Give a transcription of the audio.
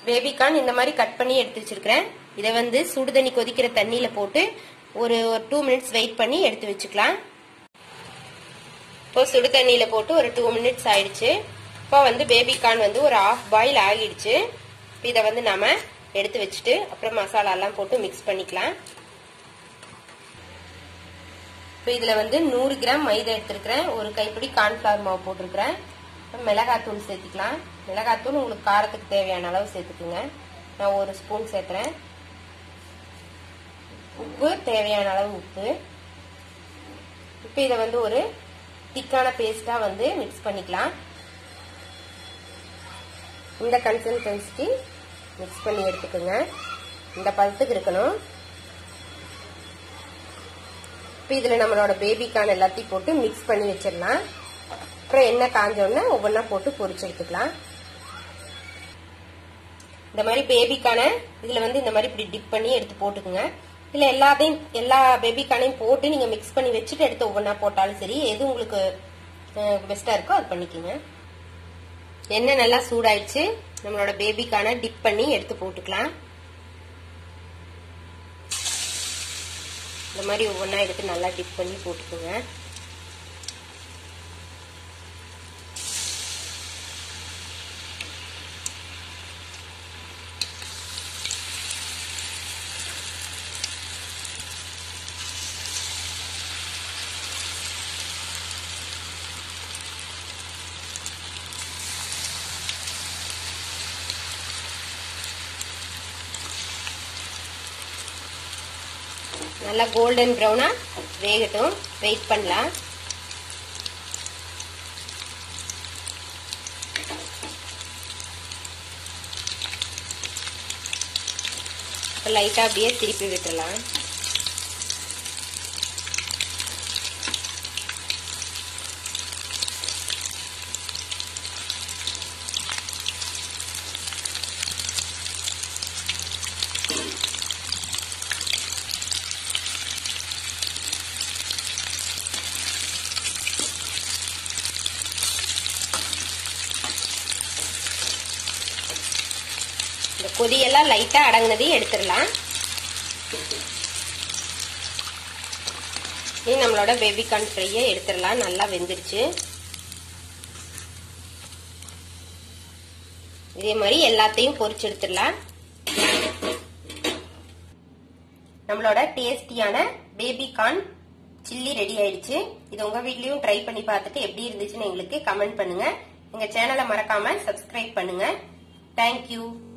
baby corn இந்த மாதிரி cut பண்ணி எடுத்து வச்சிருக்கிறேன் இதை வந்து சுடுதண்ணி கொதிக்கிற தண்ணியில போட்டு ஒரு ஒரு டூ மினிட்ஸ் வெயிட் பண்ணி எடுத்து வச்சுக்கலாம் இப்போ சுடு தண்ணியில போட்டு ஒரு டூ மினிட்ஸ் ஆயிடுச்சு இப்போ வந்து பேபிகார்ன் வந்து ஒரு ஆஃப் பாயில் ஆகிடுச்சு இதை வந்து நாம எடுத்து வச்சுட்டு அப்புறம் மசாலா எல்லாம் போட்டு மிக்ஸ் பண்ணிக்கலாம் இப்போ இதில் வந்து நூறு கிராம் மைதா எடுத்திருக்கிறேன் ஒரு கைப்பிடி கார்ன்ஃப்ளவர் மாவு போட்டிருக்கிறேன் மிளகாத்தூள் சேர்த்துக்கலாம் மிளகாத்தூள் உங்களுக்கு காரத்துக்கு தேவையான அளவு சேர்த்துக்குங்க நான் ஒரு ஸ்பூன் சேர்த்துறேன் உப்பு தேவையான அளவு உப்பு இப்போ இதை வந்து ஒரு திக்கான பேஸ்டா வந்து மிக்ஸ் பண்ணிக்கலாம் இந்த கன்சிஸ்டன்சிக்கு மிக்ஸ் பண்ணி எடுத்துக்கோங்க இந்த பதத்துக்கு இருக்கணும் இப்போ இதில் நம்மளோட பேபிக்கான எல்லாத்தையும் போட்டு மிக்ஸ் பண்ணி வச்சிடலாம் அப்புறம் எண்ணெய் காஞ்சோடனே ஒவ்வொன்றா போட்டு பொரிச்சு எடுத்துக்கலாம் இந்த மாதிரி பேபிக்கான இதில் வந்து இந்த மாதிரி இப்படி டிப் பண்ணி எடுத்து போட்டுக்குங்க இல்லை எல்லாத்தையும் எல்லா பேபிக்கானையும் போட்டு நீங்கள் மிக்ஸ் பண்ணி வச்சுட்டு எடுத்து ஒவ்வொன்றா போட்டாலும் சரி எது உங்களுக்கு பெஸ்ட்டாக இருக்கோ அது பண்ணிக்கோங்க எண்ணெய் நல்லா சூடாயிடுச்சு நம்மளோட பேபிக்கான டிப் பண்ணி எடுத்து போட்டுக்கலாம் இந்த மாதிரி ஒவ்வொன்றா எடுத்து நல்லா டிப் பண்ணி போட்டுக்கோங்க நல்லா கோல்டன் ப்ரௌனா வேகட்டும் வெயிட் பண்ணலாம் லைட்டாக அப்படியே திருப்பி விட்டுறலாம் இந்த கொதியெல்லாம் லைட்டா அடங்கினதையும் எடுத்துடலாம் நீ நம்மளோட பேபிகார்ன் ஃப்ரையை எடுத்துடலாம் நல்லா வெந்துருச்சு இதே மாதிரி எல்லாத்தையும் பொரிச்சு எடுத்துடலாம் நம்மளோட டேஸ்டியான பேபிகார்ன் சில்லி ரெடி ஆயிடுச்சு இது உங்க வீட்லயும் ட்ரை பண்ணி பார்த்துட்டு எப்படி இருந்துச்சுன்னு எங்களுக்கு கமெண்ட் பண்ணுங்க எங்க சேனலை மறக்காம சப்ஸ்கிரைப் பண்ணுங்க தேங்க்யூ